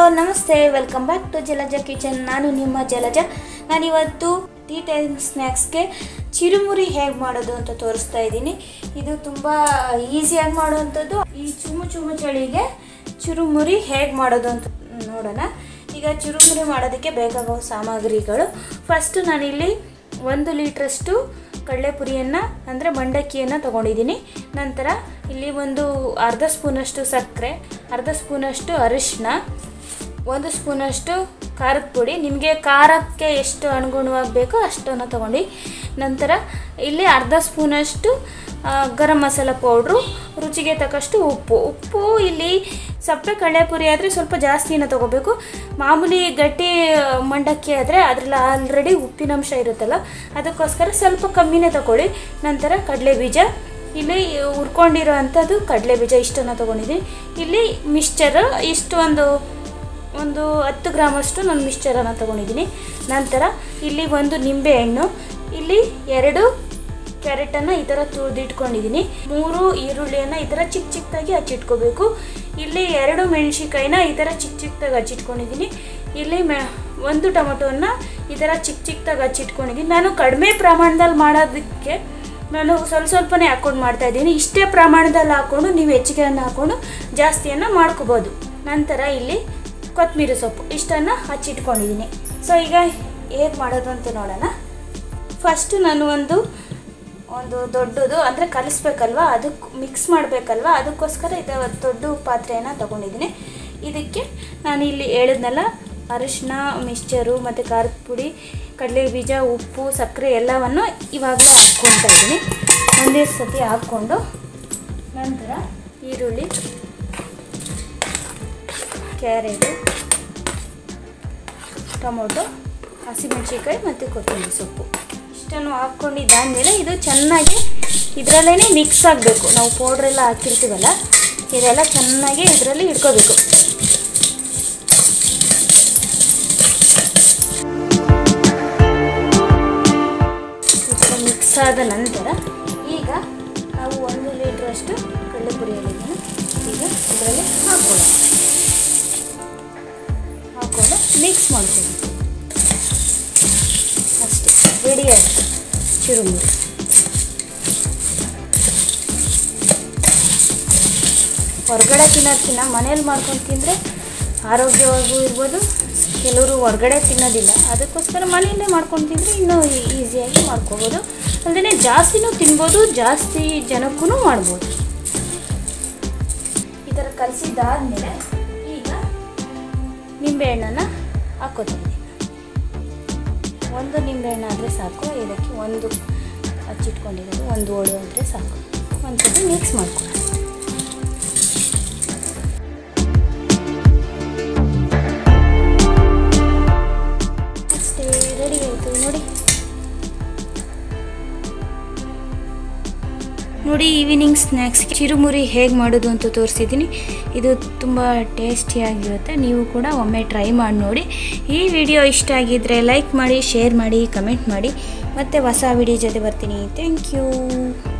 ನಮಸ್ತೆ welcome back to Jalaja kitchen ನಾನು ನಿಮ್ಮ ಜಲಜ ನಾನಿವತ್ತು ಟೀ ಟೈಮ್ ಸ್ನ್ಯಾಕ್ಸ್ಗೆ ಚಿರುಮುರಿ ಹೇಗೆ ಮಾಡೋದು ಅಂತ ತೋರಿಸ್ತಾ ಇದ್ದೀನಿ ಇದು ತುಂಬ ಈಸಿಯಾಗಿ ಮಾಡುವಂಥದ್ದು ಈ ಚುಮು ಚುಮು ಚಳಿಗೆ ಚಿರುಮುರಿ ಹೇಗೆ ಮಾಡೋದು ಅಂತ ನೋಡೋಣ ಈಗ ಚಿರುಮುರಿ ಮಾಡೋದಕ್ಕೆ ಬೇಕಾಗುವ ಸಾಮಗ್ರಿಗಳು ಫಸ್ಟು ನಾನಿಲ್ಲಿ ಒಂದು ಲೀಟ್ರಷ್ಟು ಕಡಲೆಪುರಿಯನ್ನು ಅಂದರೆ ಮಂಡಕ್ಕಿಯನ್ನು ತೊಗೊಂಡಿದ್ದೀನಿ ನಂತರ ಇಲ್ಲಿ ಒಂದು ಅರ್ಧ ಸ್ಪೂನಷ್ಟು ಸಕ್ಕರೆ ಅರ್ಧ ಸ್ಪೂನಷ್ಟು ಅರಿಶಿನ ಒಂದು ಸ್ಪೂನಷ್ಟು ಖಾರದ ಪುಡಿ ನಿಮಗೆ ಖಾರಕ್ಕೆ ಎಷ್ಟು ಅನುಗುಣವಾಗಿ ಬೇಕೋ ಅಷ್ಟನ್ನು ತೊಗೊಂಡು ನಂತರ ಇಲ್ಲಿ ಅರ್ಧ ಸ್ಪೂನಷ್ಟು ಆ, ಗರಂ ಮಸಾಲ ಪೌಡ್ರು ರುಚಿಗೆ ತಕ್ಕಷ್ಟು ಉಪ್ಪು ಉಪ್ಪು ಇಲ್ಲಿ ಸಪ್ಪೆ ಕಡಲೆಪುರಿ ಆದರೆ ಸ್ವಲ್ಪ ಜಾಸ್ತಿನ ತೊಗೋಬೇಕು ಮಾಮೂಲಿ ಗಟ್ಟಿ ಮಂಡಕ್ಕಿ ಆದರೆ ಅದರಲ್ಲಿ ಆಲ್ರೆಡಿ ಉಪ್ಪಿನಂಶ ಇರುತ್ತಲ್ಲ ಅದಕ್ಕೋಸ್ಕರ ಸ್ವಲ್ಪ ಕಮ್ಮಿನೇ ತಗೊಳ್ಳಿ ನಂತರ ಕಡಲೆ ಬೀಜ ಇಲ್ಲಿ ಹುರ್ಕೊಂಡಿರೋ ಅಂಥದ್ದು ಕಡಲೆ ಬೀಜ ಇಷ್ಟನ್ನು ತೊಗೊಂಡಿದ್ದೀನಿ ಇಲ್ಲಿ ಮಿಕ್ಸ್ಚರ್ ಇಷ್ಟು ಒಂದು ಒಂದು ಹತ್ತು ಗ್ರಾಮಷ್ಟು ನಾನು ಮಿಕ್ಸ್ಚರನ್ನು ತೊಗೊಂಡಿದ್ದೀನಿ ನಂತರ ಇಲ್ಲಿ ಒಂದು ನಿಂಬೆಹಣ್ಣು ಇಲ್ಲಿ ಎರಡು ಕ್ಯಾರೆಟನ್ನು ಈ ಥರ ತುರಿದಿಟ್ಕೊಂಡಿದ್ದೀನಿ ಮೂರು ಈರುಳ್ಳಿಯನ್ನು ಈ ಥರ ಚಿಕ್ಕ ಚಿಕ್ಕದಾಗಿ ಹಚ್ಚಿಟ್ಕೋಬೇಕು ಇಲ್ಲಿ ಎರಡು ಮೆಣಸಿನ್ಕಾಯಿನ ಈ ಥರ ಚಿಕ್ಕ ಚಿಕ್ಕದಾಗಿ ಹಚ್ಚಿಟ್ಕೊಂಡಿದ್ದೀನಿ ಇಲ್ಲಿ ಮೆ ಒಂದು ಟೊಮೊಟೊನ ಈ ಥರ ಚಿಕ್ಕ ಚಿಕ್ಕದಾಗಿ ಹಚ್ಚಿಟ್ಕೊಂಡಿದ್ದೀನಿ ನಾನು ಕಡಿಮೆ ಪ್ರಮಾಣದಲ್ಲಿ ಮಾಡೋದಕ್ಕೆ ನಾನು ಸ್ವಲ್ಪ ಸ್ವಲ್ಪನೇ ಹಾಕ್ಕೊಂಡು ಮಾಡ್ತಾ ಇದ್ದೀನಿ ಇಷ್ಟೇ ಪ್ರಮಾಣದಲ್ಲಿ ಹಾಕ್ಕೊಂಡು ನೀವು ಹೆಚ್ಚಿಗೆಯನ್ನು ಹಾಕ್ಕೊಂಡು ಜಾಸ್ತಿಯನ್ನು ಮಾಡ್ಕೋಬೋದು ನಂತರ ಇಲ್ಲಿ ಕೊತ್ತಂಬರಿ ಸೊಪ್ಪು ಇಷ್ಟನ್ನು ಹಚ್ಚಿಟ್ಕೊಂಡಿದ್ದೀನಿ ಸೊ ಈಗ ಹೇಗೆ ಮಾಡೋದು ಅಂತ ನೋಡೋಣ ಫಸ್ಟು ನಾನು ಒಂದು ಒಂದು ದೊಡ್ಡದು ಅಂದರೆ ಕಲಿಸ್ಬೇಕಲ್ವ ಅದಕ್ಕೆ ಮಿಕ್ಸ್ ಮಾಡಬೇಕಲ್ವ ಅದಕ್ಕೋಸ್ಕರ ಇದು ಒಂದು ದೊಡ್ಡ ಪಾತ್ರೆಯನ್ನು ತೊಗೊಂಡಿದ್ದೀನಿ ಇದಕ್ಕೆ ನಾನು ಇಲ್ಲಿ ಹೇಳಿದ್ನಲ್ಲ ಅರಿಶಿನ ಮಿಕ್ಸ್ಚರು ಮತ್ತು ಖಾರದ ಪುಡಿ ಕಡಲೆ ಬೀಜ ಉಪ್ಪು ಸಕ್ಕರೆ ಎಲ್ಲವನ್ನು ಇವಾಗಲೇ ಹಾಕ್ಕೊತಾ ಇದ್ದೀನಿ ಒಂದೇ ಸತಿ ಹಾಕ್ಕೊಂಡು ನಂತರ ಈರುಳ್ಳಿ ಕ್ಯಾರೆಟು ಟೊಮೊಟೊ ಹಸಿಮೆಣಸಿನ್ಕಾಯಿ ಮತ್ತು ಕೊತ್ತಂಬರಿ ಸೊಪ್ಪು ಇಷ್ಟನ್ನು ಹಾಕ್ಕೊಂಡಿದ್ದಾದಮೇಲೆ ಇದು ಚೆನ್ನಾಗಿ ಇದರಲ್ಲೇ ಮಿಕ್ಸ್ ಆಗಬೇಕು ನಾವು ಪೌಡ್ರೆಲ್ಲ ಹಾಕಿರ್ತೀವಲ್ಲ ಇದೆಲ್ಲ ಚೆನ್ನಾಗಿ ಇದರಲ್ಲಿ ಇಟ್ಕೋಬೇಕು ಈ ಥರ ಮಿಕ್ಸ್ ಆದ ನಂತರ ಈಗ ನಾವು ಒಂದು ಲೀಟ್ರಷ್ಟು ಕಡಲೆಪುರಿ ಎಲೆಯನ್ನು ಈಗ ಇದರಲ್ಲಿ ಹಾಕ್ಕೊಳ್ಳೋಣ ಹಾಕ್ಕೊಂಡು ಮಿಕ್ಸ್ ಮಾಡ್ಕೊಳ್ಳಿ ಅಷ್ಟೇ ರೆಡಿ ಆಯಿತು ಚಿರುಮುರಿ ಹೊರಗಡೆ ತಿನ್ನೋದಕ್ಕಿಂತ ಮನೇಲಿ ಮಾಡ್ಕೊಂಡು ತಿಂದರೆ ಆರೋಗ್ಯವಾಗೂ ಇರ್ಬೋದು ಕೆಲವರು ಹೊರಗಡೆ ತಿನ್ನೋದಿಲ್ಲ ಅದಕ್ಕೋಸ್ಕರ ಮನೆಯಲ್ಲೇ ಮಾಡ್ಕೊಂಡು ತಿಂದರೆ ಇನ್ನೂ ಈಸಿಯಾಗಿ ಮಾಡ್ಕೋಬೋದು ಅಲ್ಲದೆ ಜಾಸ್ತಿನೂ ತಿನ್ಬೋದು ಜಾಸ್ತಿ ಜನಕ್ಕೂ ಮಾಡ್ಬೋದು ಈ ಥರ ಕಲಸಿದ್ದಾದಮೇಲೆ ಈಗ ನಿಂಬೆಹಣ್ಣನ್ನು ಹಾಕೋತೀನಿ ಒಂದು ನಿಂಬೆಹಣ್ಣು ಆದರೆ ಸಾಕು ಇದಕ್ಕೆ ಒಂದು ಹಚ್ಚಿಟ್ಕೊಂಡಿರೋದು ಒಂದು ಹೋಳು ಆದರೆ ಸಾಕು ಒಂದು ಸತಿ ಮಿಕ್ಸ್ ಮಾಡ್ಕೊಳ್ಳೋಣ ಅಷ್ಟೇ ರೆಡಿ ಆಯಿತು ನೋಡಿ ನೋಡಿ ಈವ್ನಿಂಗ್ ಸ್ನ್ಯಾಕ್ಸ್ ಚಿರುಮುರಿ ಹೇಗೆ ಮಾಡೋದು ಅಂತ ತೋರಿಸಿದ್ದೀನಿ ಇದು ತುಂಬ ಟೇಸ್ಟಿಯಾಗಿರುತ್ತೆ ನೀವು ಕೂಡ ಒಮ್ಮೆ ಟ್ರೈ ಮಾಡಿ ನೋಡಿ ಈ ವಿಡಿಯೋ ಇಷ್ಟ ಆಗಿದ್ದರೆ ಲೈಕ್ ಮಾಡಿ ಶೇರ್ ಮಾಡಿ ಕಮೆಂಟ್ ಮಾಡಿ ಮತ್ತು ಹೊಸ ವಿಡಿಯೋ ಜೊತೆ ಬರ್ತೀನಿ ಥ್ಯಾಂಕ್ ಯು